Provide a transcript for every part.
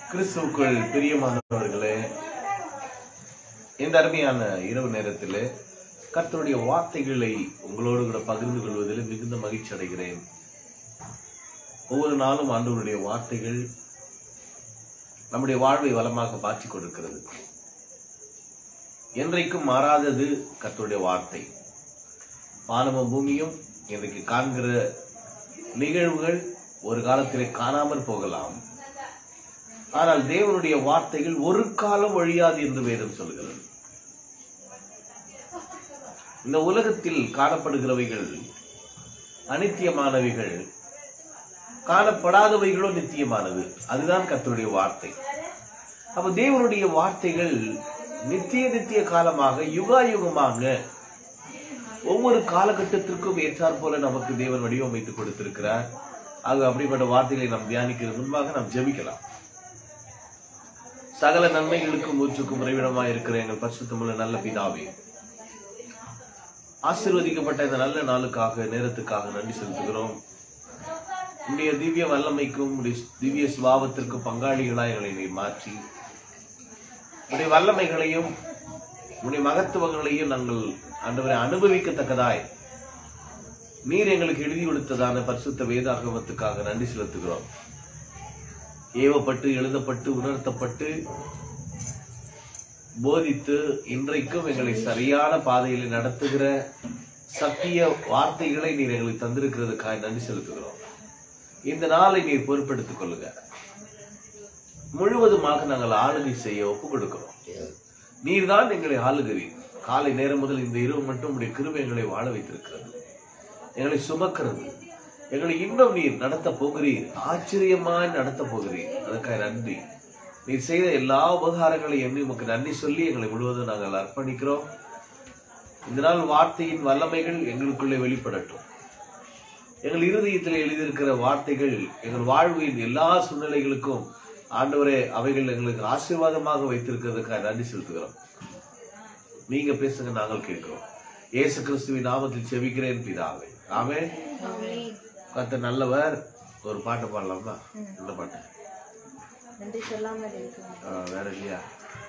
கிறிஸ்துவுக்குள் பிரியமானவர்களே இந்த அருமையான இரவு நேரத்தில் கர்த்தருடைய வார்த்தைகளை உங்களோடு கூட பகிர்ந்து கொள்வதில் மிகுந்த மகிழ்ச்சி அடைகிறேன் ஒவ்வொரு நாளும் ஆண்டவருடைய வார்த்தைகள் நம்முடைய வாழ்வை வளமாக மாற்றிக் கொடுக்கிறது என்றைக்கும் மாறாதது கர்த்தருடைய வார்த்தை வானமும் பூமியும் இன்றைக்கு காண்கிற நிகழ்வுகள் ஒரு காலத்திலே காணாமல் போகலாம் ஆனால் தேவனுடைய வார்த்தைகள் ஒரு காலம் ஒழியாது என்று வேதம் சொல்கிறது இந்த உலகத்தில் காணப்படுகிறவைகள் அனித்தியமானவைகள் காணப்படாதவைகளோ நித்தியமானது அதுதான் கர்த்தருடைய வார்த்தை அப்ப தேவனுடைய வார்த்தைகள் நித்திய நித்திய காலமாக யுகாயுகமாக ஒவ்வொரு காலகட்டத்திற்கும் ஏற்றாற் போல நமக்கு தேவன் வடிவமைத்து கொடுத்திருக்கிறார் ஆக அப்படிப்பட்ட வார்த்தைகளை நாம் தியானிக்கிறது முன்பாக நாம் ஜெபிக்கலாம் சகல நன்மைகளுக்கும் ஊற்றுக்கும் உறைவிடமாய் இருக்கிற எங்கள் பரிசுத்தமுள்ள நல்ல பிதாவே ஆசீர்வதிக்கப்பட்ட இந்த நல்ல நாளுக்காக நேரத்துக்காக நன்றி செலுத்துகிறோம் உடைய திவ்ய வல்லமைக்கும் உடைய திவ்ய சுபாவத்திற்கும் பங்காளிகளாய் எங்களை நீ மாற்றி உடைய வல்லமைகளையும் உடைய மகத்துவங்களையும் நாங்கள் ஆண்டவரை அனுபவிக்கத்தக்கதாய் நீர் எங்களுக்கு எழுதி கொடுத்ததான பரிசுத்த வேதாகமத்துக்காக நன்றி செலுத்துகிறோம் ஏவப்பட்டு எழுதப்பட்டு உணர்த்தப்பட்டு போதித்து இன்றைக்கும் எங்களை சரியான பாதையில் நடத்துகிற சத்திய வார்த்தைகளை நீர் எங்களுக்கு தந்திருக்கிறதுக்காக நன்றி செலுத்துகிறோம் இந்த நாளை நீர் பொறுப்பெடுத்துக் கொள்ளுங்க முழுவதுமாக நாங்கள் ஆளுகை செய்ய ஒப்பு கொடுக்கிறோம் நீர்தான் எங்களை ஆளுகிறீர் காலை நேரம் முதல் இந்த இரவு மட்டும் உடைய கிருபை எங்களை வாழ வைத்திருக்கிறது எங்களை சுமக்கிறது எங்களை இன்னும் நீர் நடத்த போகிறீர் ஆச்சரியமாய் நடத்த போகிறீர் அதற்காக நன்றி நீர் செய்த எல்லா உபகாரங்களையும் எண்ணி உமக்கு நன்றி சொல்லி எங்களை முழுவதும் நாங்கள் அர்ப்பணிக்கிறோம் இந்த நாள் வார்த்தையின் வல்லமைகள் எங்களுக்குள்ளே வெளிப்படட்டும் எங்கள் இருதயத்தில் எழுதியிருக்கிற வார்த்தைகள் எங்கள் வாழ்வின் எல்லா சூழ்நிலைகளுக்கும் ஆண்டவரே அவைகள் எங்களுக்கு ஆசீர்வாதமாக வைத்திருக்கிறதுக்காக நன்றி செலுத்துகிறோம் நீங்க பேசுங்க நாங்கள் கேட்கிறோம் இயேசு கிறிஸ்துவின் நாமத்தில் செவிக்கிறேன் பிதாவே ஆமே கத்த நல்லவர் ஒரு பாட்டு பாடலாமா இந்த பாட்டு நன்றி சொல்லாமல் இருக்கிறேன் ஆ, வேற இல்லையா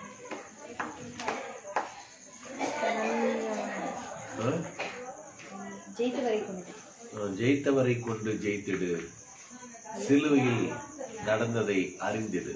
ஆ? ஜெயித்து வரை கொண்டு ஜெயித்தவரை கொண்டு ஜெயித்திடு சிலுவையில் நடந்ததை அறிந்திடு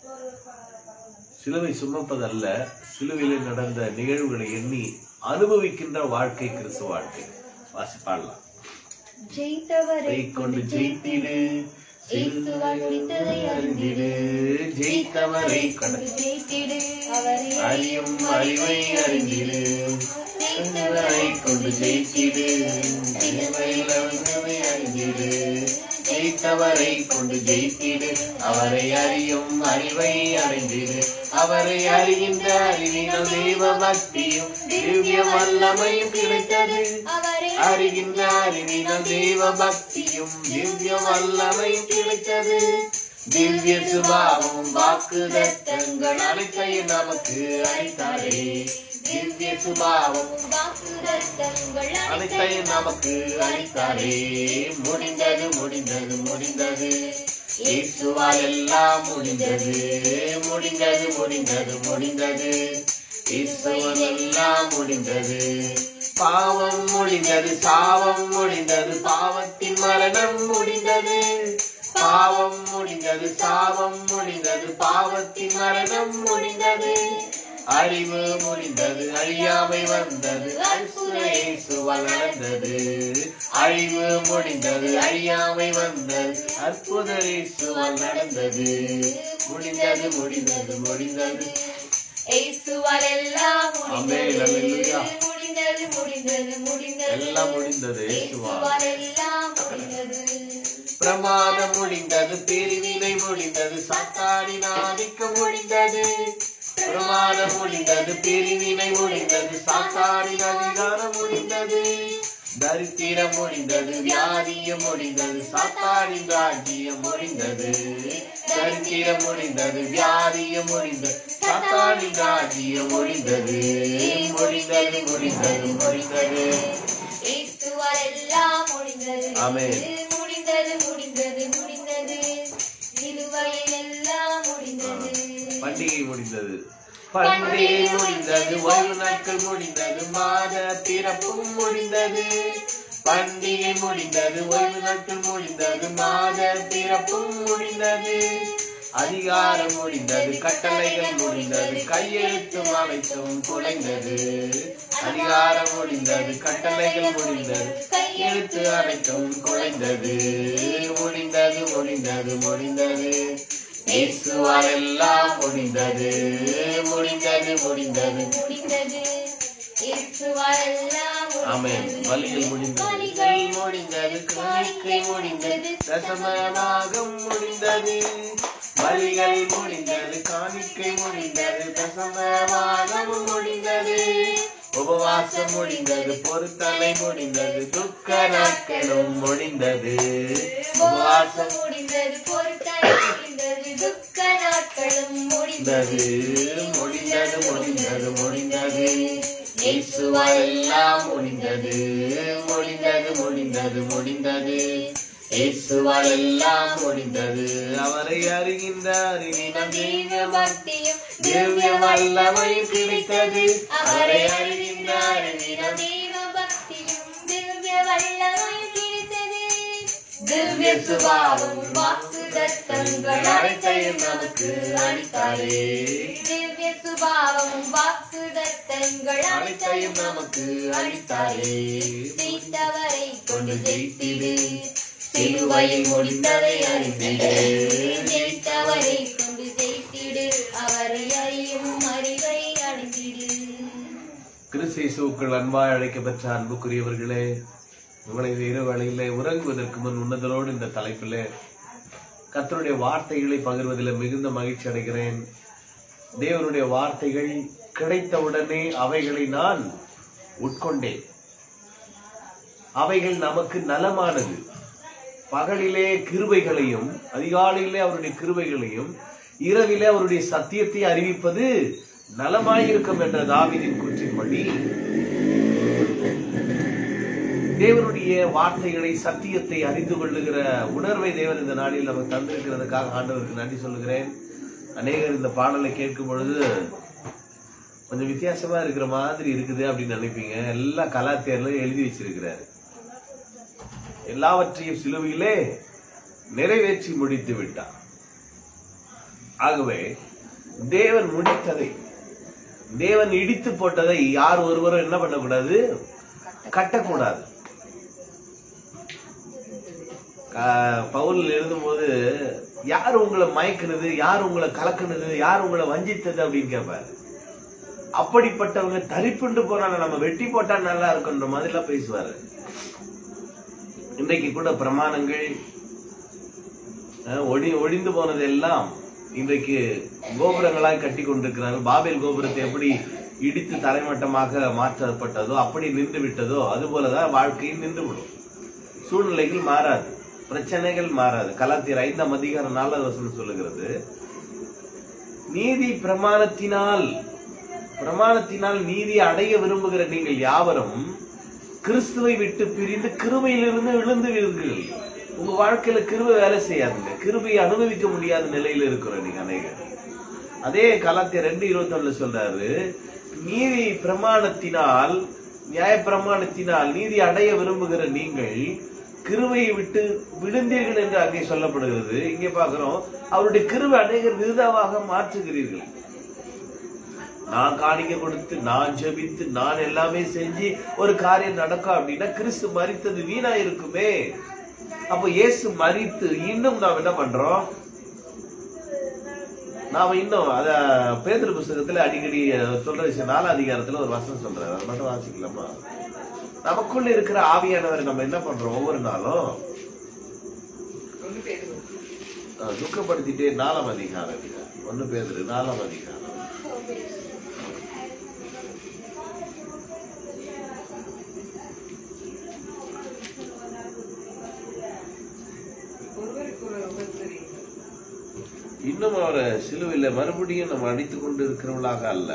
சிலுவை சுமப்பதல்ல சிலுவையில் நடந்த நிகழ்வுகளை எண்ணி அனுபவிக்கின்ற வாழ்க்கை கிறிஸ்து வாழ்க்கை வாசி பாடலாம் ஜெயித்தவரை கை கொண்டு ஜெயித்திடு இயேசுவால் முடித்ததை அறிந்திடு ஜெயித்தவரை கொண்டு ஜெயித்திடு அவரை அறியும் அறிவை அறிந்திடு ஜெயித்தவரை கொண்டு ஜெயித்திடு அறிவையில் அவனை அறிந்திடு ஜெயித்தவரை கொண்டு ஜெயித்திடு அவரை அறியும் அறிவை அறிந்திடு அவரை அறிகின்ற அறிவினால் தெய்வ பக்தியும் திவ்ய வல்லமையும் கிடைத்தது அவரை அறிகின்ற அறிவினால் தெய்வ பக்தியும் திவ்ய வல்லமையும் கிடைத்தது திவ்ய சுபாவம் வாக்குதத்தங்கள் அனைத்தையும் நமக்கு அளித்தாரே திவ்ய சுபாவம் வாக்குதத்தங்கள் அனைத்தையும் நமக்கு அளித்தாரே முடிந்தது முடிந்தது முடிந்தது இயேசுவால் எல்லாம் முடிந்தது முடிந்தது முடிந்தது முடிந்தது இயேசுவால் எல்லாம் முடிந்தது பாவம் முடிந்தது சாவம் முடிந்தது பாவத்தின் மரணம் முடிந்தது பாவம் முடிந்தது சாவம் முடிந்தது பாவத்தின் மரணம் முடிந்தது அறிவு முடிந்தது அழியாமை வந்தது அற்புத இயேசுவால் நடந்தது அழிவு முடிந்தது அழியாமை வந்தது அற்புத இயேசுவால் நடந்தது முடிந்தது முடிந்தது முடிந்தது இயேசுவால் எல்லாம் ஆமென், அல்லேலூயா. முடிந்தது முடிந்தது முடிந்தது எல்லாம் முடிந்தது இயேசுவால் இயேசுவால் எல்லாம் முடிந்தது பிரமாதம் முடிந்தது பிரிவினை முடிந்தது சாத்தானின் ஆதிக்கம் முடிந்தது பிரமாதம் முடிந்தது பிரிவினை முடிந்தது சாத்தானின் அதிகாரம் முடிந்தது தரித்திரம் முடிந்தது வியாதியம் முடிந்தது சாத்தானின் ராஜ்யம் முடிந்தது தரித்திரம் முடிந்தது வியாதியம் முடிந்தது சாத்தானின் ராஜ்யம் முடிந்தது முடிந்தது முடிந்தது முடிந்தது இயேசுவால் எல்லாம் முடிந்தது ஆமென். முடிந்தது முடிந்தது முடிந்தது சிலுவையில் எல்லாம் முடிந்தது பண்டிகை முடிந்தது பண்டிகை முடிந்தது ஓய்வு நாட்கள் முடிந்தது மாத பிறப்பும் முடிந்தது பண்டிகை முடிந்தது ஓய்வு நாட்கள் முடிந்தது மாத பிறப்பும் முடிந்தது அதிகாரம் முடிந்தது கட்டளைகள் முடிந்தது கையெழுத்தும் அனைத்தும் குலைந்தது அதிகாரம் முடிந்தது கட்டளைகள் முடிந்தது கையெழுத்து அனைத்தும் குலைந்தது முடிந்தது முடிந்தது முடிந்தது இயேசுவால் எல்லாம் முடிந்தது முடிந்தது முடிந்தது முடிந்தது இயேசுவால் எல்லாம் ஆமென் பலிகள் முடிந்தது பலிகள் முடிந்தது காணிக்கை முடிந்தது தசமபாகம் முடிந்தது பலிகள் முடிந்தது காணிக்கை முடிந்தது தசமபாகம் முடிந்தது உபவாசம் முடிந்தது பொருத்தலை முடிந்தது துக்க நாட்களும் முடிந்தது உபவாசம் முடிந்தது பொருட்கள் முடிந்தது துக்க நாட்களும் முடிந்தது முடிந்தது முடிந்தது முடிந்தது முடிந்தது இயேசுவால் எல்லாம் முடிந்தது முடிந்தது முடிந்தது முடிந்தது இயேசுவால் எல்லாம் முடிந்தது அவரை அறிகின்றார் இனி நம் தெய்வ பக்தியும் திவ்ய வல்லமை கிடைத்தது அவரை அறிகின்றார் இனி நம் தெய்வ பக்தியும் திவ்ய வல்லமையும் கிடைத்தது திவ்ய சுபாவம் வாக்கு தத்தங்கள் அனைத்தையும் நமக்கு அளித்தாரே திவ்ய சுபாவம் வாக்கு தத்தங்கள் அனைத்தையும் நமக்கு அளித்தாரே ஜெயித்தவரை கொண்டு ஜெயித்திடு சிலுவையில் முடிந்ததை அறிந்திடு ஜெயித்தவரை கொண்டு ஜெயித்திடு அவரை அறியும் அறிவை அடைந்திடு கிறிஸ்தேசுக்கள் அன்பாய் அழைக்கப்பெற்ற அன்புக்குரியவர்களே உங்களை இந்த இரு வேளையிலே உறங்குவதற்கு முன் உன்னதரோடு இந்த தலைப்பிலே கர்த்தருடைய வார்த்தைகளை பகிர்வதில் மிகுந்த மகிழ்ச்சி அடைகிறேன் தேவனுடைய வார்த்தைகள் கிடைத்தவுடனே அவைகளை நான் உட்கொண்டேன் அவைகள் நமக்கு நலமானது பகலிலே கிருபைகளையும் அதிகாலையிலே அவருடைய கிருபைகளையும் இரவிலே அவருடைய சத்தியத்தை அறிவிப்பது நலமாயிருக்கும் என்ற தாவீதின் கூற்றின்படி தேவனுடைய வார்த்தைகளை சத்தியத்தை அறிந்து கொள்ளுகிற உணர்வை தேவன் இந்த நாளில் நமக்கு தந்திருக்கிறதுக்காக ஆண்டவருக்கு நன்றி சொல்லுகிறேன் அநேகர் இந்த பாடலை கேட்கும் பொழுது கொஞ்சம் வித்தியாசமா இருக்கிற மாதிரி இருக்குது அப்படின்னு நினைப்பீங்க எல்லாம் கலாத்தியர்ல எழுதி வச்சிருக்கிறாரு எல்லாவற்றையும் சிலுவையிலே நிறைவேற்றி முடித்து விட்டார் ஆகவே தேவன் முடித்ததை தேவன் இடித்து போட்டதை யார் ஒருவரும் என்ன பண்ணக்கூடாது கட்டக்கூடாது க- பவுல் எழுதும்போது யார் உங்களை மயக்குனது யார் உங்களை கலக்குனது யார் உங்களை வஞ்சித்தது அப்படின்னு கேட்பாரு அப்படிப்பட்டவங்க தரிப்புண்டு போனா நம்ம வெட்டி போட்டா நல்லா இருக்குன்ற மாதிரி எல்லாம் பேசுவாரு இன்றைக்கு கூட பிரமாணங்கள் அஹ், ஒடி ஒழிந்து போனது எல்லாம் இன்றைக்கு கோபுரங்களாய் கட்டி கொண்டிருக்கிறார்கள் பாபேல் கோபுரத்தை எப்படி இடித்து தரைமட்டமாக மாற்றப்பட்டதோ அப்படி நின்று விட்டதோ அது போலதான் வாழ்க்கையில் நின்று விடும் சூழ்நிலைகள் மாறாது பிரச்சனைகள் மாறாது கலாத்தியர் ஐந்தாம் அதிகாரம் நாலாவது வசனம் சொல்லுகிறது நீதி பிரமாணத்தினால் பிரமாணத்தினால் நீதி அடைய விரும்புகிற நீங்கள் யாவரும் கிறிஸ்துவை விட்டு பிரிந்து கிருபையிலிருந்து விழுந்துவீர்கள் உங்க வாழ்க்கையில கிருபை வேலை செய்யாதுங்க கிருபையை அனுபவிக்க முடியாத நிலையில இருக்கிறோம் நீங்க அநேகர் அதே கலாத்திய ரெண்டு இருபத்தி சொல்றாரு நீதி பிரமாணத்தினால் நியாய பிரமாணத்தினால் நீதி அடைய விரும்புகிற நீங்கள் கிருபையை விட்டு விழுந்தீர்கள் என்று அங்கே சொல்லப்படுகிறது இங்கே பார்க்கிறோம் அவருடைய கிருபை அநேகர் விருதாவாக மாற்றுகிறீர்கள் நான் காணிக்க கொடுத்து நான் ஜெபித்து நான் எல்லாமே செஞ்சு ஒரு காரியம் நடக்கும் அப்படின்னா கிறிஸ்து மரித்தது வீணா இருக்குமே அப்போ இயேசு மரித்து இன்னும் நாம் என்ன பண்றோம் நாம இன்னும் அத பேதுரு புஸ்தகத்துல அடிக்கடி சொல்ற விஷயம் நாலாம் அதிகாரத்துல ஒரு வசனம் சொல்றாரு அதை மட்டும் வாசிக்கலாமா நமக்குள்ள இருக்கிற ஆவியானவரை நம்ம என்ன பண்றோம் ஒவ்வொரு நாளும் அஹ், துக்கப்படுத்திட்டே நாலாம் அதிகாரம் ஒண்ணு பேதுரு நாலாம் அதிகாரம் இன்னும் அவரை சிலுவையில் மறுபடியும் நம்ம அடித்துக் கொண்டு இருக்கிறவர்களாக அல்ல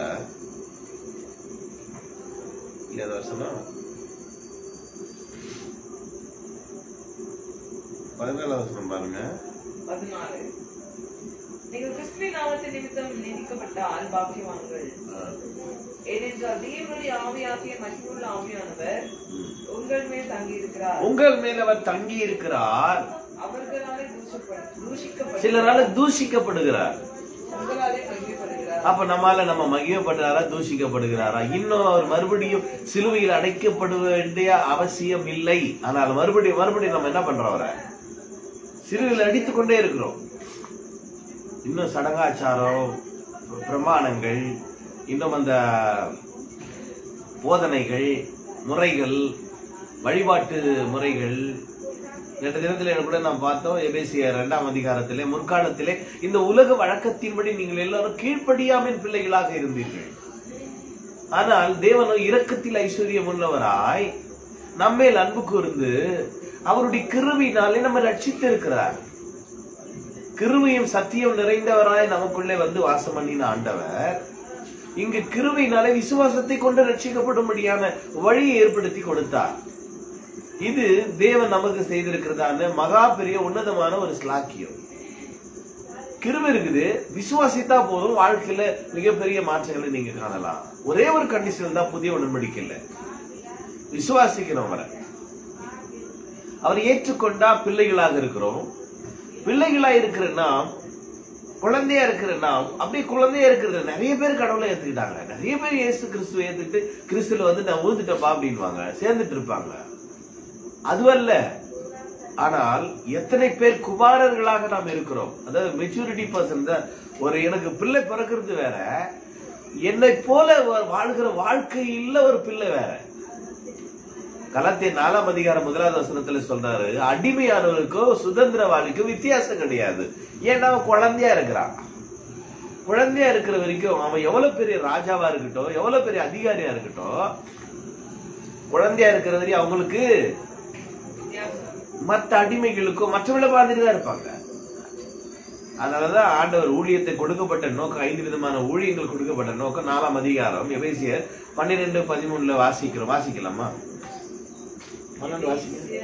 இல்லையா அந்த வசனம் பதினாலாம் வசனம் பாருங்க நீங்கள் கிறிஸ்துவின் நாமத்தின் நிமித்தம் நியமிக்கப்பட்டால் பாக்கியவான்கள் ஏனென்றால் தேவனுடைய ஆவியாகிய மகிமுள்ள ஆவியானவர் உங்கள் மேல் தங்கியிருக்கிறார் உங்கள் மேல் அவர் தங்கி இருக்கிறார் அவர்களாலே தூஷப்பட தூஷிக்கப்பட்ட சிலரால தூஷிக்கப்படுகிறார் உங்களாலே மகிமைப்படுகிறார் அப்ப நம்மால நம்ம மகிழப்படுறாரா தூஷிக்கப்படுகிறாரா இன்னும் அவர் மறுபடியும் சிலுவையில் அடைக்கப்பட வேண்டிய அவசியம் இல்லை ஆனால் மறுபடியும் மறுபடியும் நம்ம என்ன பண்றோம் அவரை சிலுவையில் அடித்துக் கொண்டே இருக்கிறோம் இன்னும் சடங்காச்சாரம் பிரமாணங்கள் இன்னும் அந்த போதனைகள் முறைகள் வழிபாட்டு முறைகள் நேற்று தினத்திலே கூட நாம் பார்த்தோம் எபேசிய இரண்டாம் அதிகாரத்திலே முற்காலத்திலே இந்த உலக வழக்கத்தின்படி நீங்கள் எல்லாரும் கீழ்ப்படியாமல் பிள்ளைகளாக இருந்தீர்கள் ஆனால் தேவனோ இரக்கத்தில் ஐஸ்வர்யம் உள்ளவராய் நம்மேல் அன்பு கூர்ந்து அவருடைய கிருவினாலே நம்ம ரட்சித்திருக்கிறார் கிருபையும் சத்தியம் நிறைந்தவராய் நமக்குள்ளே வந்து வாசம் பண்ணின ஆண்டவர் இங்கு கிருபையினாலே விசுவாசத்தை கொண்டு ரட்சிக்கப்படும்படியான வழியை ஏற்படுத்தி கொடுத்தார் இது தேவன் நமக்கு செய்திருக்கிறதான மகா பெரிய உன்னதமான ஒரு ஸ்லாக்கியம் கிருபை இருக்குது விசுவாசித்தா போதும் வாழ்க்கையில மிகப்பெரிய மாற்றங்களை நீங்க காணலாம் ஒரே ஒரு கண்டிஷன் தான் புதிய உடன்படிக்கையில விசுவாசிக்கிறோம் அவரை அவர் ஏற்றுக்கொண்டா பிள்ளைகளாக இருக்கிறோம் பிள்ளைகளா இருக்கிற நாம் குழந்தையா இருக்கிற நாம் அப்படியே குழந்தையா இருக்கிறது நிறைய பேர் கடவுளை ஏத்துக்கிட்டாங்க நிறைய பேர் இயேசு கிறிஸ்துவ ஏத்துக்கிட்டு கிறிஸ்துல வந்து நான் ஊந்துட்டப்பா அப்படின்வாங்க சேர்ந்துட்டு இருப்பாங்க அதுவல்ல ஆனால் எத்தனை பேர் குமாரர்களாக நாம் இருக்கிறோம் அதாவது மெச்சூரிட்டி பர்சன் தான் ஒரு எனக்கு பிள்ளை பிறக்கிறது வேற என்னை போல வா- வாழ்கிற வாழ்க்கை இல்ல ஒரு பிள்ளை வேற கலத்திய நாலாம் அதிகாரம் முதலாவது வசனத்துல சொல்றாரு அடிமையானவருக்கோ சுதந்திரவாளிக்கோ வித்தியாசம் கிடையாது ஏன்னா அவன் குழந்தையா இருக்கிறான் குழந்தையா இருக்கிற வரைக்கும் அவன் எவ்வளவு பெரிய ராஜாவா இருக்கட்டும் எவ்வளவு பெரிய அதிகாரியா இருக்கட்டும் குழந்தையா இருக்கிற வரையும் அவங்களுக்கு மற்ற அடிமைகளுக்கும் மற்றவங்கள மாதிரி தான் இருப்பாங்க அதனாலதான் ஆண்டவர் ஊழியத்தை கொடுக்கப்பட்ட நோக்கம் ஐந்து விதமான ஊழியங்கள் கொடுக்கப்பட்ட நோக்கம் நாலாம் அதிகாரம் எபேசியர் பன்னிரெண்டு பதிமூணுல வாசிக்கிறோம் வாசிக்கலாமா பன்னெண்டு வாசிக்க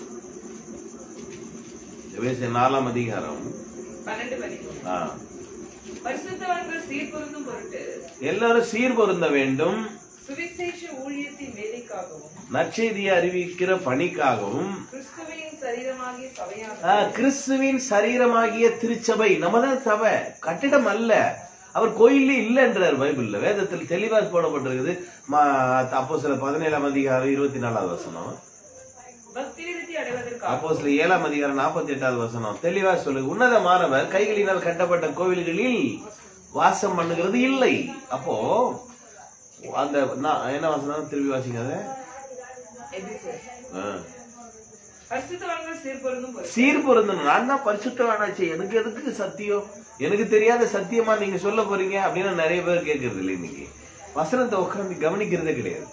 எபேசியர் நாலாம் அதிகாரம் பன்னெண்டு வரைக்கும் ஆ. பரிசுத்தவான்கள் சீர்பொருந்தும் பொருட்டு எல்லாரும் சீர் பொருந்த வேண்டும் சுவிசேஷ ஊழியத்தின் வேலைக்காகவும் நற்செய்தியை அறிவிக்கிற பணிக்காகவும் கிறிஸ்துவின் சரீரமாகிய சபையான ஆ, கிறிஸ்துவின் சரீரமாகிய திருச்சபை நம்ம தான் சபை கட்டிடம் அல்ல அவர் கோயிலே இல்லைன்றார் பைபிள்ல வேதத்தில் தெளிவா போடப்பட்டிருக்குது அப்போ சில பதினேழாம் அதிகாரம் இருபத்தி நாலாவது வசனம் பக்தி விருத்தி அடைவதற்காக அப்போ சில ஏழாம் அதிகாரம் நாற்பத்தி எட்டாவது வசனம் தெளிவா சொல்லு உன்னதமானவர் கைகளினால் கட்டப்பட்ட கோவில்களில் வாசம் பண்ணுகிறது இல்லை அப்போ அந்த நான் என்ன வசனம் திருப்பி வாசிங்க அதை. எபேசியர். ஆ. பரிசுத்தவான்கள் சீர்பொருந்தும் பொருட்டு சீர் பொருந்தணும் நான் தான் பரிசுத்தவானாச்சு எனக்கு எதுக்கு சத்தியம் எனக்கு தெரியாத சத்தியமா நீங்க சொல்ல போறீங்க அப்படின்னு நிறைய பேர் கேட்கறது இல்லை இன்னைக்கு வசனத்தை உட்கார்ந்து கவனிக்கிறதே கிடையாது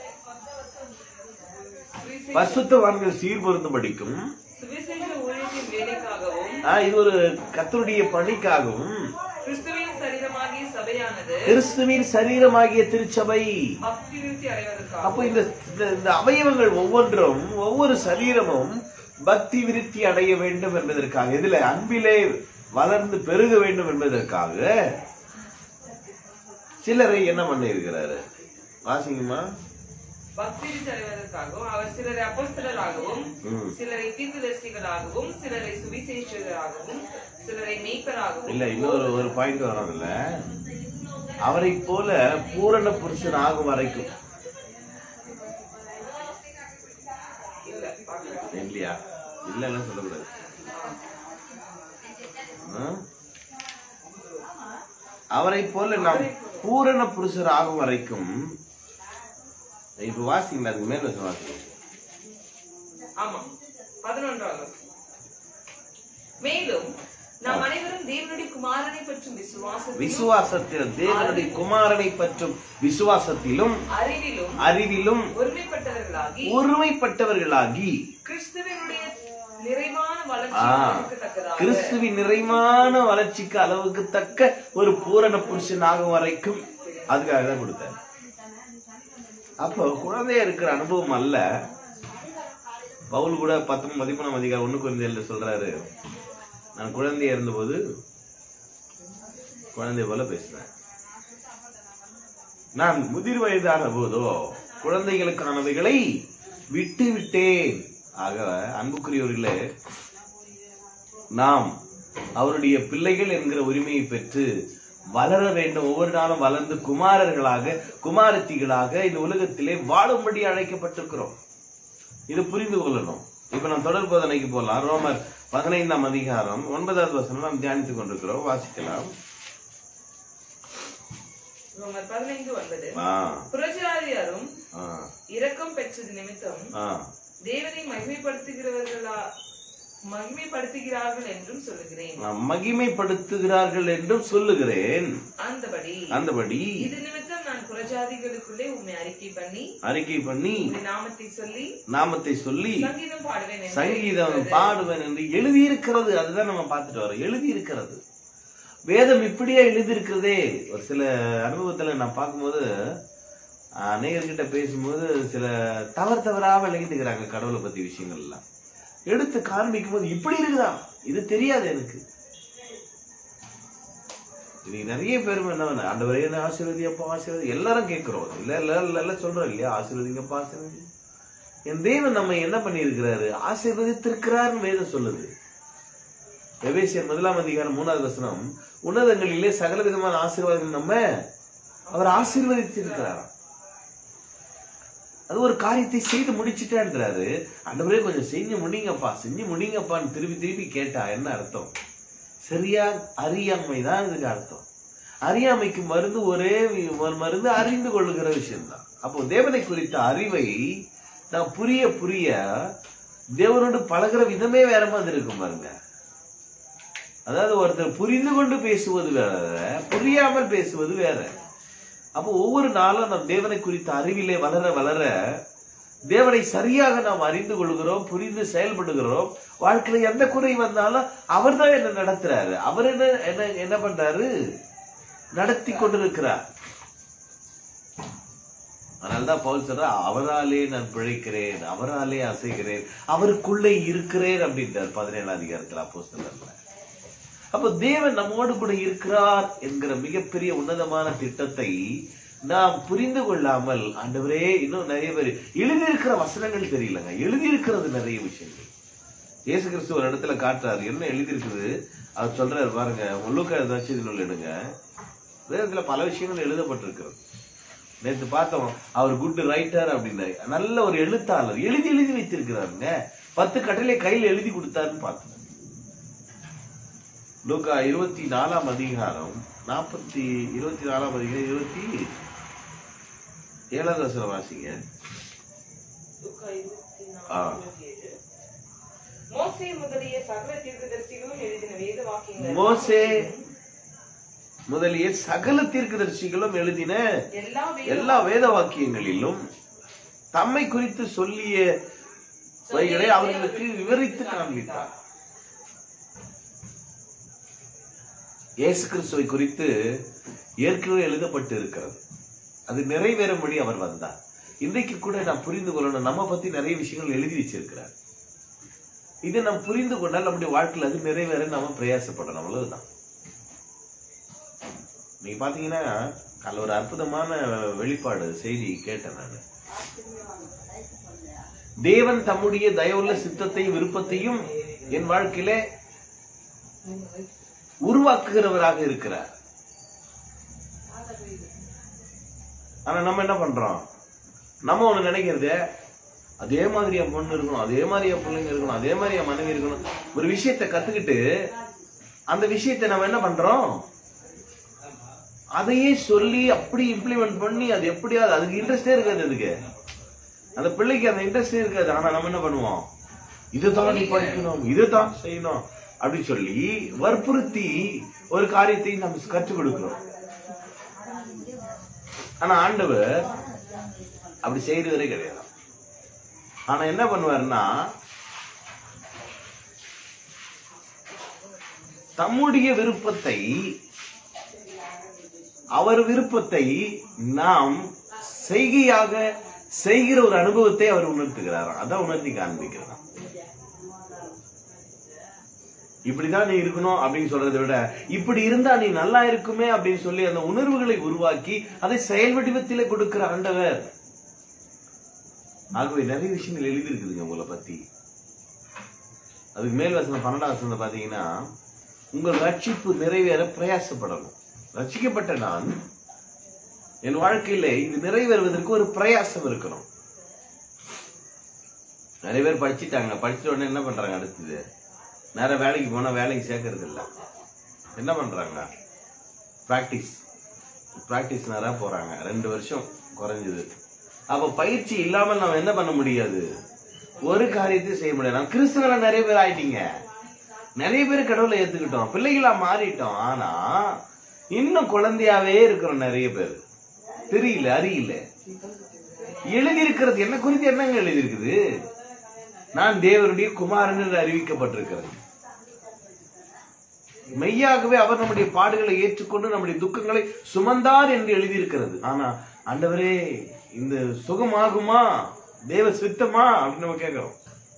சுவிசே- பரிசுத்தவான்கள் சீர் பொருந்தும்படிக்கும் சுவிசேஷ ஊழியத்தின் வேலைக்காகவும் ஆ, இது ஒரு கத்தருடைய பணிக்காகவும் கிறிஸ்துவின் சரீரமாகிய சபையானது கிறிஸ்துவின் சரீரமாகிய திருச்சபை பக்தி விருத்தி அடைவதற்காக அப்போ இந்த இந்த- இந்த அவயவங்கள் ஒவ்வொன்றும் ஒவ்வொரு சரீரமும் பக்தி விருத்தி அடைய வேண்டும் என்பதற்காக இதுல அன்பிலே வளர்ந்து பெருக வேண்டும் என்பதற்காக சிலரை என்ன பண்ணி இருக்கிறாரு வாசிங்கம்மா பக்தி விருத்தி அடைவதற்காகவும் அவர் சிலரை அப்போஸ்தலராகவும் ம். சிலரை தீர்க்கதரிசிகளாகவும் சிலரை சுவிசேஷகராகவும் சிலரை மேய்ப்பராகவும் இல்ல இன்னொரு ஒரு பாயிண்ட் வரும் இல்ல அவரை போல பூரண புருஷன் ஆகும் வரைக்கும் இல்ல பார்க்கல இல்லையா இல்லன்னு சொல்லக்கூடாது ஆ? அவரை போல நாம் பூரண புருஷர் ஆகும் வரைக்கும் இப்ப வாசிங்க அதுக்கு மேல வாசிங்க ஆமா பதினொன்றாவது வசனம். மேலும் நாம் அனைவரும் தேவனுடைய குமாரனை பற்றும் விசுவாசத்திலும் விசுவாசத்தில் தேவனுடைய குமாரனை பற்றும் விசுவாசத்திலும் அறிவிலும் அறிவிலும் ஒருமைப்பட்டவர்களாகி ஒருமைப்பட்டவர்களாகி கிறிஸ்துவனுடைய நிறைவான ஆ, வளர்ச்சி இருக்கத்தக்கதாக கிறிஸ்துவின் நிறைவான வளர்ச்சிக்கு அளவுக்கு தக்க ஒரு பூரண புருஷன் ஆகும் வரைக்கும் அதுக்காக தான் கொடுத்தார் அப்போ குழந்தையா இருக்கிற அனுபவம் அல்ல பவுல் கூட பத்து பதிமூணாம் அதிகாரம் ஒண்ணு குழந்தைகள் சொல்றாரு நான் குழந்தையா இருந்தபோது குழந்தை போல பேசுறேன் நான் முதிர் வயதான போதோ குழந்தைகளுக்கானவைகளை விட்டு விட்டேன் ஆக அன்புக்குரியவர்களே நாம் அவருடைய பிள்ளைகள் என்கிற உரிமையை பெற்று வளர வேண்டும் ஒவ்வொரு நாளும் வளர்ந்து குமாரர்களாக குமாரத்திகளாக இந்த உலகத்திலே வாழும்படி அழைக்கப்பட்டிருக்கிறோம் இது புரிந்து கொள்ளணும் இப்ப நாம் தொடர் போதனைக்கு போலாம் ரோமர் பதினைந்தாம் அதிகாரம் ஒன்பதாவது வசனம் நாம் தியானித்துக் கொண்டிருக்கிறோம் வாசிக்கலாம் ரோமர் பதினைந்து ஒன்பது ஆ, புரஜாதியாரும் ஆ, இரக்கம் பெற்றது நிமித்தம் ஆ. தேவனை மகிமைப்படுத்துகிறவர்களா மகிமைப்படுத்துகிறார்கள் என்றும் சொல்லுகிறேன் நாம் மகிமைப்படுத்துகிறார்கள் என்றும் சொல்லுகிறேன் அந்தபடி அந்தபடி இது நிமித்தம் நான் புறஜாதிகளுக்குள்ளே உண்மை அறிக்கை பண்ணி அறிக்கை பண்ணி உம்முடைய நாமத்தை சொல்லி நாமத்தை சொல்லி சங்கீதம் பாடுவேன் என்று சங்கீதம் இருக்கிறது. பாடுவேன் என்று எழுதியிருக்கிறது அதுதான் நம்ம பார்த்துட்டு வரோம் எழுதியிருக்கிறது வேதம் இப்படியே எழுதியிருக்கிறதே ஒரு சில அனுபவத்துல நான் பார்க்கும்போது ஆஹ், அநேகர்கிட்ட பேசும்போது சில தவறு தவறாக விளங்கிட்டுக்கிறாங்க கடவுளை பத்தி விஷயங்கள் எல்லாம் எடுத்து காண்பிக்கும் போது இப்படி இருக்குதா இது தெரியாது எனக்கு இன்னைக்கு நிறைய பேர் என்ன ஆண்டவரே என்ன ஆசீர்வதியப்பா ஆசீர்வதி எல்லாரும் கேட்கிறோம் இல்ல இல்ல இல்ல இல்ல சொல்றோம் இல்லையா ஆசீர்வதிங்கப்பா ஆசீர்வதி என் தேவன் நம்ம என்ன பண்ணியிருக்கிறாரு ஆசீர்வதித்திருக்கிறார்னு வேதம் சொல்லுது எபேசியர் முதலாம் அதிகாரம் மூணாவது வசனம் உன்னதங்களிலே சகல விதமான ஆசீர்வாதங்கள் நம்ம அவர் ஆசீர்வதித்திருக்கிறாராம் அது ஒரு காரியத்தை செய்து முடிச்சிட்டான்றாரு ஆண்டவரே கொஞ்சம் செஞ்சு முடிங்கப்பா செஞ்சு முடிங்கப்பான்னு திருப்பி திருப்பி கேட்டா என்ன அர்த்தம் சரியா அறியாமை தான் இதுக்கு அர்த்தம் அறியாமைக்கு மருந்து ஒரே வி- ஒரு மருந்து அறிந்து கொள்ளுகிற விஷயம்தான் அப்போ தேவனை குறித்த அறிவை நான் புரிய புரிய தேவனோடு பழகுற விதமே வேற மாதிரி இருக்கும் பாருங்க அதாவது ஒருத்தர் புரிந்து கொண்டு பேசுவது வேற புரியாமல் பேசுவது வேற அப்போ ஒவ்வொரு நாளும் நாம் தேவனை குறித்த அறிவிலே வளர வளர தேவனை சரியாக நாம் அறிந்து கொள்கிறோம் புரிந்து செயல்படுகிறோம் வாழ்க்கையில எந்த குறை வந்தாலும் அவர்தான் என்ன நடத்துறாரு அவர் என்ன என்ன என்ன பண்றாரு நடத்தி கொண்டிருக்கிறார் அதனால்தான் பவுல் சொல்ற அவராலே நான் பிழைக்கிறேன் அவராலே அசைகிறேன் அவருக்குள்ளே இருக்கிறேன் அப்படின்றார் பதினேழாம் அதிகாரத்தில் அப்போஸ்தலர்ல அப்போ தேவன் நம்மோடு கூட இருக்கிறார் என்கிற மிகப்பெரிய உன்னதமான திட்டத்தை நாம் புரிந்து கொள்ளாமல் ஆண்டவரே இன்னும் நிறைய பேர் எழுதியிருக்கிற வசனங்கள் தெரியலங்க எழுதியிருக்கிறது நிறைய விஷயங்கள் இயேசு கிறிஸ்து ஒரு இடத்துல காட்டுறாரு என்ன எழுதியிருக்குது அவர் சொல்றாரு பாருங்க உள்ளுக்க ஏதாச்சும் நூல் எடுங்க வேதத்துல பல விஷயங்கள் எழுதப்பட்டிருக்கிறது நேத்து பார்த்தோம் அவர் குட் ரைட்டர் அப்படின்னாரு நல்ல ஒரு எழுத்தாளர் எழுதி எழுதி வைத்திருக்கிறாருங்க பத்து கட்டளை கையில் எழுதி கொடுத்தாருன்னு பார்த்தோம் லூக்கா இருபத்தி நாலாம் அதிகாரம் நாற்பத்தி இருபத்தி நாலாம் அதிகாரம் இருபத்தி ஏழாவது வசனம் வாசிங்க லூக்கா இருபத்தி ஆ. நாலு, இருபத்தி ஏழு. மோசே முதலிய சகல தீர்க்கதரிசிகளும் எழுதின வேத வாக்கியங்கள் மோசே முதலிய சகல தீர்க்கதரிசிகளும் எழுதின எல்லா வேத எல்லா வேத வாக்கியங்களிலும் தம்மை குறித்து சொல்லிய வைகளை அவர்களுக்கு விவரித்து காண்பித்தார் இயேசு கிறிஸ்துவை குறித்து ஏற்கனவே எழுதப்பட்டு இருக்கிறது அது நிறைவேறும்படி அவர் வந்தார் இன்றைக்கு கூட நாம் புரிந்து கொள்ளணும் நம்ம பத்தி நிறைய விஷயங்கள் எழுதி வச்சிருக்கிறார் இதை நாம் புரிந்து கொண்டால் நம்முடைய வாழ்க்கையில் அது நிறைவேற நாம பிரயாசப்படணும் அவ்வளவுதான் நீங்க பாத்தீங்கன்னா அதுல ஒரு அற்புதமான வெளிப்பாடு செய்தி கேட்டேன் நான் தேவன் தம்முடைய தயவுள்ள சித்தத்தையும் விருப்பத்தையும் என் வாழ்க்கையிலே உருவாக்குகிறவராக இருக்கிறார் ஆனா நம்ம என்ன பண்றோம் நம்ம ஒண்ணு நினைக்கிறது அதே மாதிரி என் பொண்ணு இருக்கணும் அதே மாதிரி என் பிள்ளைங்க இருக்கணும் அதே மாதிரி என் மனைவி இருக்கணும் ஒரு விஷயத்தை கத்துக்கிட்டு அந்த விஷயத்தை நம்ம என்ன பண்றோம் அதையே சொல்லி அப்படி இம்ப்ளிமெண்ட் பண்ணி அது எப்படியாவது அதுக்கு இன்ட்ரெஸ்டே இருக்காது அதுக்கு அந்த பிள்ளைக்கு அந்த இன்ட்ரெஸ்டே இருக்காது ஆனா நம்ம என்ன பண்ணுவோம் இதுதான் நீ படிக்கணும் இதுதான் செய்யணும் அப்படின்னு சொல்லி வற்புறுத்தி ஒரு காரியத்தை நம்ம கற்றுக் கொடுக்கிறோம் ஆனா ஆண்டவர் அப்படி செய்யறவரே கிடையாது ஆனா என்ன பண்ணுவாருன்னா தம்முடைய விருப்பத்தை அவர் விருப்பத்தை நாம் செய்கையாக செய்கிற ஒரு அனுபவத்தை அவர் உணர்த்துகிறாராம் அதான் உணர்த்தி காண்பிக்கிறாராம் இப்படிதான் நீ இருக்கணும் அப்படின்னு சொல்றதை விட இப்படி இருந்தா நீ நல்லா இருக்குமே அப்படின்னு சொல்லி அந்த உணர்வுகளை உருவாக்கி அதை செயல் வடிவத்திலே கொடுக்கிற ஆண்டவர் ஆகவே நிறைய விஷயங்கள் எழுதி இருக்குதுங்க உங்களை பத்தி அதுக்கு மேல் வசனம் பன்னெண்டாம் வசனம் பாத்தீங்கன்னா உங்கள் ரட்சிப்பு நிறைவேற பிரயாசப்படணும் ரட்சிக்கப்பட்ட நான் என் வாழ்க்கையில இது நிறைவேறுவதற்கு ஒரு பிரயாசம் இருக்கணும் நிறைய பேர் படிச்சிட்டாங்க படிச்ச உடனே என்ன பண்றாங்க அடுத்தது நேர வேலைக்கு போனா வேலைக்கு சேர்க்கறது இல்ல என்ன பண்றாங்க பிராக்டிஸ் பிராக்டிஸ் நேரா போறாங்க ரெண்டு வருஷம் குறைஞ்சது அப்ப பயிற்சி இல்லாமல் நம்ம என்ன பண்ண முடியாது ஒரு காரியத்தையும் செய்ய முடியாது நம்ம கிறிஸ்தவங்கள நிறைய பேர் ஆயிட்டீங்க நிறைய பேர் கடவுளை ஏத்துக்கிட்டோம் பிள்ளைகளா மாறிட்டோம் ஆனா இன்னும் குழந்தையாவே இருக்கிறோம் நிறைய பேர் தெரியல அறியல எழுதி இருக்கிறது என்ன குறித்து என்னங்க எழுதி இருக்குது நான் தேவனுடைய குமாரன் என்று அறிவிக்கப்பட்டிருக்கிறது மெய்யாகவே அவர் நம்முடைய பாடுகளை ஏற்றுக்கொண்டு நம்முடைய துக்கங்களை சுமந்தார் என்று எழுதியிருக்கிறது ஆனா ஆண்டவரே இந்த சுகமாகுமா தேவ சித்தமா அப்படின்னு நம்ம கேட்கிறோம்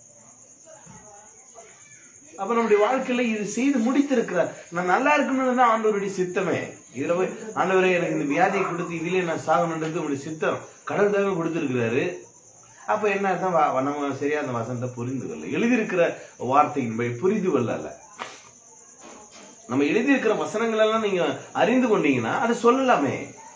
அப்ப நம்முடைய வாழ்க்கையில இது செய்து முடித்திருக்கிறார் நான் நல்லா இருக்கணும்னு தான் ஆண்டவருடைய சித்தமே இதுல போய் ஆண்டவரே எனக்கு இந்த வியாதியை கொடுத்து இதுலயே நான் சாகணுன்றது உங்களுடைய சித்தம் கடவுள் தாங்க கொடுத்திருக்கிறாரு அப்ப என்ன அர்த்தம் வ- நம்ம சரியா அந்த வசனத்தை புரிந்து கொள்ள எழுதியிருக்கிற வார்த்தையின்படி புரிந்து கொள்ள அல்ல நம்ம எழுதியிருக்கிற வசனங்கள் எல்லாம் நீங்க அறிந்து கொண்டீங்கன்னா அதை சொல்லலாமே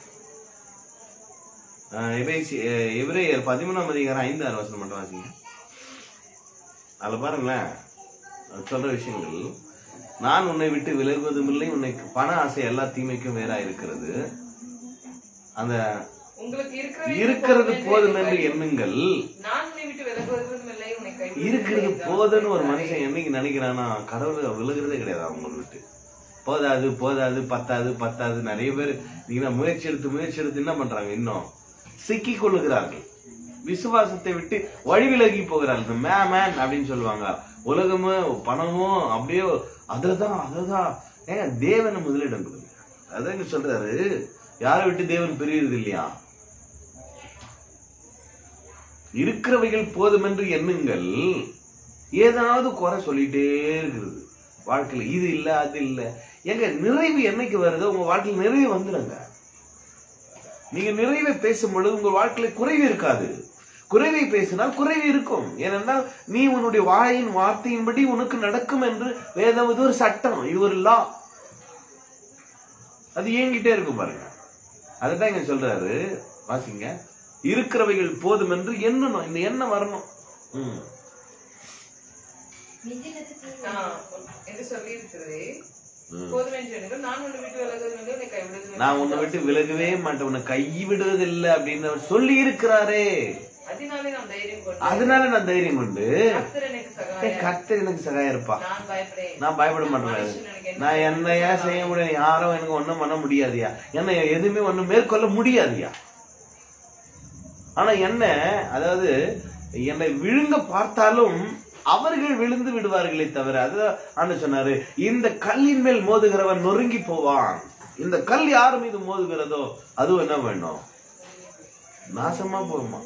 ஆஹ் எபேசி- அஹ் எபிரேயர் பதிமூணாம் அதிகாரம் ஐந்து ஆறு வசனம் மட்டும் வாசிங்க அதுல பாருங்களேன் அது சொல்ற விஷயங்கள் நான் உன்னை விட்டு விலகுவதும் இல்லை உன்னை பண ஆசை எல்லா தீமைக்கும் வேறா இருக்கிறது அந்த உங்களுக்கு இருக்கிறது இருக்கிறது போதும் என்று எண்ணுங்கள் நான் உன்னை விட்டு விலகுவதும் இல்லை உன்னை கைவிடுவதும் இருக்கிறது இல்லை. போதுன்னு ஒரு மனுஷன் என்னைக்கு நினைக்கிறானா கடவுள் விழுகிறதே கிடையாது அவங்க விட்டு போதாது போதாது பத்தாது பத்தாது நிறைய பேர் நீங்க முயற்சி எடுத்து முயற்சி எடுத்து என்ன பண்றாங்க இன்னும் சிக்கிக் கொள்ளுகிறார்கள் விசுவாசத்தை விட்டு வழி விலகி போகிறார்கள் இந்த மே மேன் அப்படின்னு சொல்லுவாங்க உலகமும் பணமும் அப்படியே அதுதான் அதுதான் ஏங்க தேவனை முதலிடம் கொடுங்க அதான் இங்க சொல்றாரு யாரை விட்டு தேவன் பிரியுறது இல்லையா இருக்கிறவைகள் போதும் என்று எண்ணுங்கள் ஏதாவது குறை சொல்லிட்டே இருக்கிறது வாழ்க்கையில இது இல்ல அது இல்ல எங்க நிறைவு என்னைக்கு வருதோ உங்க வாழ்க்கையில நிறைவு வந்துடுங்க நீங்க நிறைவை பேசும் பொழுது உங்க வாழ்க்கையில குறைவு இருக்காது குறைவை பேசினால் குறைவு இருக்கும் ஏனென்றால் நீ உன்னுடைய வாயின் வார்த்தையின்படி உனக்கு நடக்கும் என்று வேதம் இது ஒரு சட்டம் இது ஒரு லா அது இயங்கிட்டே இருக்கும் பாருங்க அதுதான் இங்க சொல்றாரு வாசிங்க இருக்கிறவைகள் போதும் என்று எண்ணணும் இந்த எண்ணம் வரணும் ம். ஆ, என்று சொல்லி இருக்கிறது ம். போதும் என்று எண்ணுங்கள். நான் உன்னை விட்டு விலகுவதும் இல்லை உன்னை கைவிடுவதும் இல்லை. நான் உன்னை விட்டு விலகவே மாட்டேன் உன்னை கைவிடுவதில்லை அப்படின்னு அவர் சொல்லி இருக்கிறாரே அதனாலே நான் தைரியம் கொண்டு அதனால நான் தைரியம் கொண்டு கர்த்தர் எனக்கு ஏய், சகாயம் கர்த்தர் எனக்கு சகாயம் இருப்பா நான் பயப்படேன் நான் பயப்பட மாட்டேன் நான் என்னையா செய்ய முடியாது யாரும் எனக்கு ஒண்ணும் பண்ண முடியாதுயா என்ன எதுவுமே ஒண்ணும் மேற்கொள்ள முடியாதுயா ஆனா என்ன அதாவது என்னை விழுங்க பார்த்தாலும் அவர்கள் விழுந்து விடுவார்களே தவிர அதுதான் ஆண்டு சொன்னாரு இந்த கல்லின் மேல் மோதுகிறவன் நொறுங்கி போவான் இந்த கல் யார் மீது மோதுகிறதோ அதுவும் என்ன வேணும் நாசமா போகுமா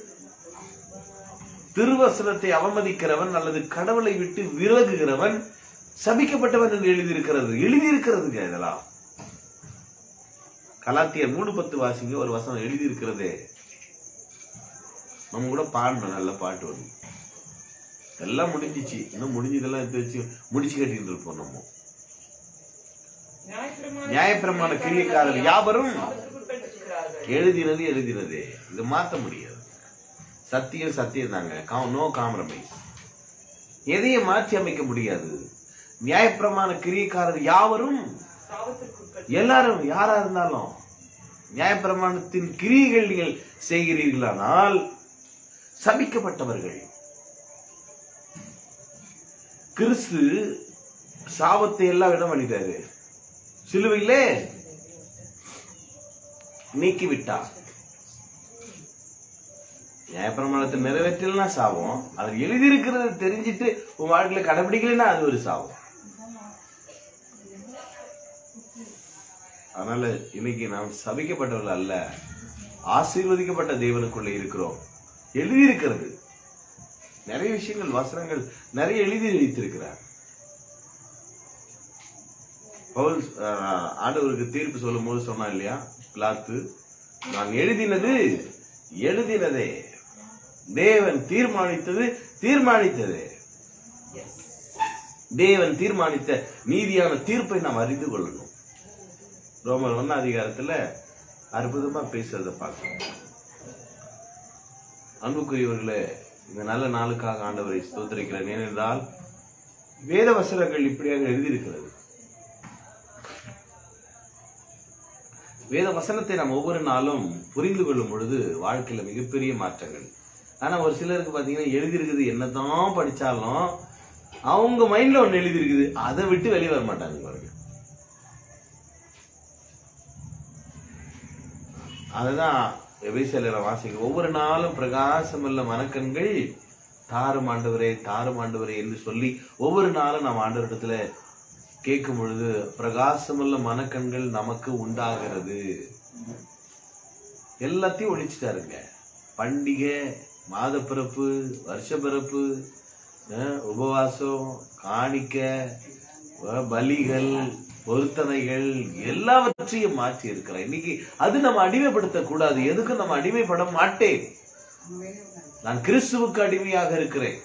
திருவசனத்தை அவமதிக்கிறவன் அல்லது கடவுளை விட்டு விலகுகிறவன் சபிக்கப்பட்டவன் என்று எழுதியிருக்கிறது எழுதியிருக்கிறதுங்க இதெல்லாம் கலாத்தியர் மூணு பத்து வாசிங்க ஒரு வசனம் எழுதியிருக்கிறதே நம்ம கூட பாடணும் நல்ல பாட்டு ஒண்ணு எல்லாம் முடிஞ்சிச்சு இன்னும் முடிஞ்சதெல்லாம் எடுத்து வச்சு முடிச்சு கட்டிட்டு இருப்போம் நம்ம நியாயப்பிரமாண நியாயப்பிரமாண கிரியக்காரர் யாவரும் சாபத்திற்குட்பட்டிருக்கிறார்கள். எழுதினது எழுதினதே இது மாத்த முடியாது சத்தியம் சத்தியம் தாங்க நோ காம்ப்ரமைஸ் எதையும் மாற்றி அமைக்க முடியாது நியாயப்பிரமாண கிரியக்காரர் யாவரும் சாபத்திற்குட்பட்டு எல்லாரும் யாரா இருந்தாலும் நியாயப்பிரமாணத்தின் கிரியைகள் நீங்கள் செய்கிறீர்களானால் சபிக்கப்பட்டவர்கள் கிறிஸ்து சாபத்தை எல்லாம் இடம் பண்ணிட்டாரு சிலுவையிலே நீக்கி விட்டார் நியாயப்பிரமாணத்தை நிறைவேற்றலாம் சாபம் அது எழுதியிருக்கிறது தெரிஞ்சிட்டு உன் வாழ்க்கையில கடைபிடிக்கலைன்னா அது ஒரு சாபம் அதனால இன்னைக்கு நாம் சபிக்கப்பட்டவர்கள் அல்ல ஆசீர்வதிக்கப்பட்ட தேவனுக்குள்ள இருக்கிறோம் எழுதியிருக்கிறது நிறைய விஷயங்கள் வசனங்கள் நிறைய எழுதி வைத்திருக்கிறார் பவுல் அஹ், ஆண்டவருக்கு தீர்ப்பு சொல்லும் போது சொன்னா இல்லையா பிலாத்து நான் எழுதினது எழுதினதே தேவன் தீர்மானித்தது தீர்மானித்ததே தேவன் தீர்மானித்த நீதியான தீர்ப்பை நாம் அறிந்து கொள்ளணும் ரோமர் ஒன்ன அதிகாரத்துல அற்புதமா பேசுறத பார்க்கணும் அன்புக்குரியவர்களே இந்த நல்ல நாளுக்காக ஆண்டவரை ஸ்தோத்திரிக்கிறேன் ஏனென்றால் வேத வசனங்கள் இப்படியாக எழுதியிருக்கிறது வேத வசனத்தை நாம் ஒவ்வொரு நாளும் புரிந்து கொள்ளும் பொழுது வாழ்க்கையில மிகப்பெரிய மாற்றங்கள் ஆனா ஒரு சிலருக்கு பாத்தீங்கன்னா எழுதியிருக்குது என்னதான் படிச்சாலும் அவங்க மைண்ட்ல ஒண்ணு எழுதியிருக்குது அதை விட்டு வெளியே வர மாட்டாங்க பாருங்க அதுதான் எபேசியல வாசிக்க ஒவ்வொரு நாளும் பிரகாசமுள்ள மனக்கண்கள் தாரும் ஆண்டவரே தாரும் ஆண்டவரே என்று சொல்லி ஒவ்வொரு நாளும் நாம் ஆண்டவரிடத்துல கேட்கும் பொழுது பிரகாசமுள்ள மனக்கண்கள் நமக்கு உண்டாகிறது எல்லாத்தையும் ஒழிச்சிட்டாருங்க பண்டிகை மாதப்பிறப்பு வருஷப்பிறப்பு அஹ், உபவாசம் காணிக்க அஹ், பலிகள் பொருத்தனைகள் எல்லாவற்றையும் மாற்றி இருக்கிறார் இன்னைக்கு அது நம்ம அடிமைப்படுத்த கூடாது எதுக்கும் நம்ம அடிமைப்பட மாட்டேன் நான் கிறிஸ்துவுக்கு அடிமையாக இருக்கிறேன்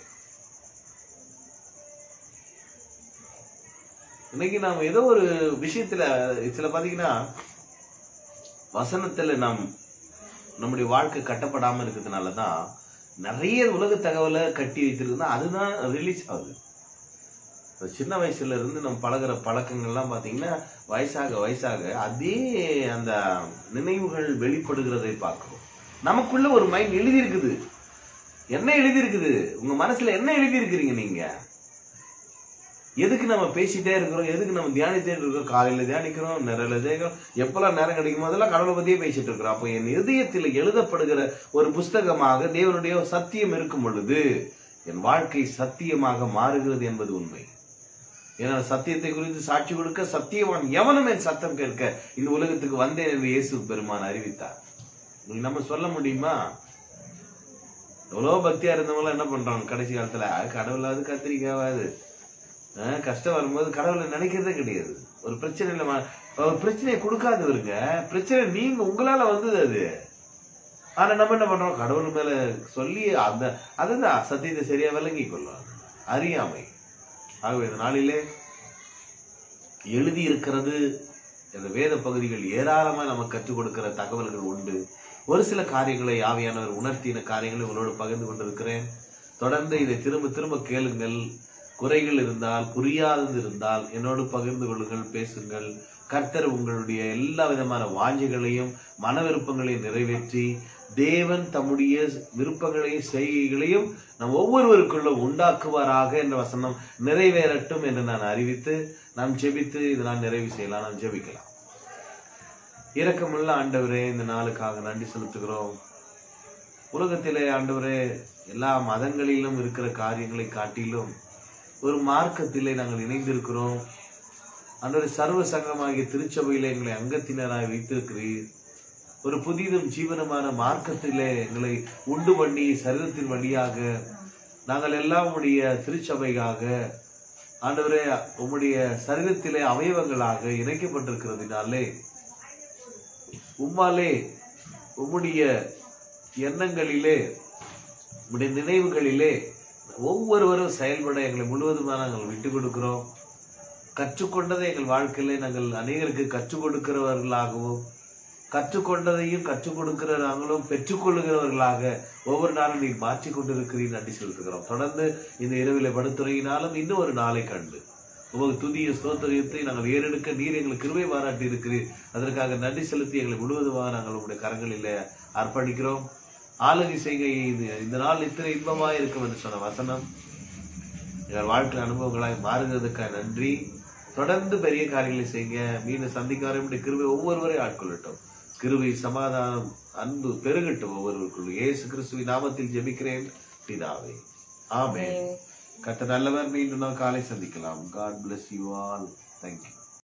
இன்னைக்கு நாம் ஏதோ ஒரு விஷயத்துல சில பாத்தீங்கன்னா வசனத்துல நாம் நம்முடைய வாழ்க்கை கட்டப்படாம இருக்கிறதுனாலதான் நிறைய உலக தகவலை கட்டி வைத்திருக்குன்னா அதுதான் ரிலீஸ் ஆகுது இப்ப சின்ன வயசுல இருந்து நம்ம பழகுற பழக்கங்கள்லாம் பாத்தீங்கன்னா வயசாக வயசாக அதே அந்த நினைவுகள் வெளிப்படுகிறதை பார்க்கிறோம் நமக்குள்ள ஒரு மைண்ட் எழுதி இருக்குது என்ன எழுதி இருக்குது உங்க மனசுல என்ன எழுதி இருக்கிறீங்க நீங்க எதுக்கு நம்ம பேசிட்டே இருக்கிறோம் எதுக்கு நம்ம தியானிட்டே இருக்கிறோம் காலையில தியானிக்கிறோம் நிறைய தியானிக்கிறோம் எப்பெல்லாம் நேரம் கிடைக்கும் போதெல்லாம் கடவுளை பத்தியே பேசிட்டு இருக்கிறோம் அப்போ என் இதயத்தில் எழுதப்படுகிற ஒரு புஸ்தகமாக தேவனுடைய சத்தியம் இருக்கும் பொழுது என் வாழ்க்கை சத்தியமாக மாறுகிறது என்பது உண்மை ஏன்னா சத்தியத்தை குறித்து சாட்சி கொடுக்க சத்தியவான் எவனும் என் சத்தம் கேட்க இந்த உலகத்துக்கு வந்தேன் என்று இயேசு பெருமான் அறிவித்தார் உங்களுக்கு நம்ம சொல்ல முடியுமா எவ்வளவு பக்தியா இருந்தவங்க என்ன பண்றாங்க கடைசி காலத்துல "அஹ், கடவுளாவது கத்திரிக்காவாது அஹ், கஷ்டம் வரும்போது கடவுளை நினைக்கிறதே கிடையாது ஒரு பிரச்சனை இல்ல ஒரு பிரச்சனையை கொடுக்காதவருங்க பிரச்சனை நீங்க உங்களால வந்தது அது ஆனா நம்ம என்ன பண்றோம் கடவுள் மேல சொல்லி அந்த அதுதான் சத்தியத்தை சரியா விளங்கி கொள்ளும் அறியாமை ஆகவே இந்த நாளிலே எழுதி இருக்கிறது இந்த வேத பகுதிகள் ஏராளமா நமக்கு கற்றுக் கொடுக்கிற தகவல்கள் உண்டு ஒரு சில காரியங்களை ஆவியானவர் உணர்த்தின காரியங்களை உங்களோடு பகிர்ந்து கொண்டிருக்கிறேன் தொடர்ந்து இதை திரும்ப திரும்ப கேளுங்கள் குறைகள் இருந்தால் புரியாதது இருந்தால் என்னோடு பகிர்ந்து கொள்ளுங்கள் பேசுங்கள் கர்த்தர் உங்களுடைய எல்லா விதமான வாஞ்சைகளையும் மன விருப்பங்களையும் நிறைவேற்றி தேவன் தம்முடைய விருப்பங்களையும் செய்கைகளையும் நம் ஒவ்வொருவருக்குள்ளும் உண்டாக்குவாராக என்ற வசனம் நிறைவேறட்டும் என்று நான் அறிவித்து நாம் ஜெபித்து இதை நான் நிறைவு செய்யலாம் நாம் ஜெபிக்கலாம் இரக்கமுள்ள ஆண்டவரே இந்த நாளுக்காக நன்றி செலுத்துகிறோம் உலகத்திலே ஆண்டவரே எல்லா மதங்களிலும் இருக்கிற காரியங்களை காட்டிலும் ஒரு மார்க்கத்திலே நாங்கள் இணைந்திருக்கிறோம் ஆண்டவரே சர்வ சங்கமாகிய திருச்சபையிலே எங்களை அங்கத்தினராய் வைத்திருக்கிறீர் ஒரு புதிதும் ஜீவனமான மார்க்கத்திலே எங்களை உண்டு பண்ணி சரீரத்தின் வழியாக நாங்கள் எல்லாம் உம்முடைய திருச்சபையாக ஆண்டவரே உம்முடைய சரீரத்திலே அவயவங்களாக இணைக்கப்பட்டிருக்கிறதுனாலே உம்மாலே உம்முடைய எண்ணங்களிலே உம்முடைய நினைவுகளிலே ஒவ்வொருவரும் செயல்பட எங்களை முழுவதுமாக நாங்கள் விட்டு கொடுக்கிறோம் கற்றுக்கொண்டதை எங்கள் வாழ்க்கையிலே நாங்கள் அநேகருக்கு கற்றுக் கொடுக்கிறவர்களாகவும் கற்றுக்கொண்டதையும் கற்றுக் கொடுக்கிற நாங்களும் பெற்றுக்கொள்ளுகிறவர்களாக ஒவ்வொரு நாளும் நீர் மாற்றிக் கொண்டிருக்கிறீர் நன்றி செலுத்துகிறோம் தொடர்ந்து இந்த இரவில படுத்துறையினாலும் இன்னும் ஒரு நாளை கண்டு உமது துதிய ஸ்தோத்திரத்தை நாங்கள் ஏறெடுக்க நீர் எங்களுக்கு கிருபை பாராட்டி இருக்கிறீர் அதற்காக நன்றி செலுத்தி எங்களை முழுவதுமாக நாங்கள் உங்களுடைய கரங்களில் அர்ப்பணிக்கிறோம் ஆளுகை செய்கை இது இந்த நாள் இத்தனை இன்பமாய் இருக்கும் என்று சொன்ன வசனம் எங்கள் வாழ்க்கை அனுபவங்களாய் மாறுகிறதுக்காக நன்றி தொடர்ந்து பெரிய காரியங்களை செய்யுங்க மீண்டும் சந்திக்க வர கிருபை ஒவ்வொருவரை ஆட்கொள்ளட்டும் கிருபை சமாதானம் அன்பு பெருகட்டும் ஒவ்வொருவருக்குள் இயேசு கிறிஸ்துவின் நாமத்தில் ஜெபிக்கிறேன் பிதாவே ஆமென் கத்த நல்லவர் மீண்டும் நாம் காலை சந்திக்கலாம் God bless you all thank you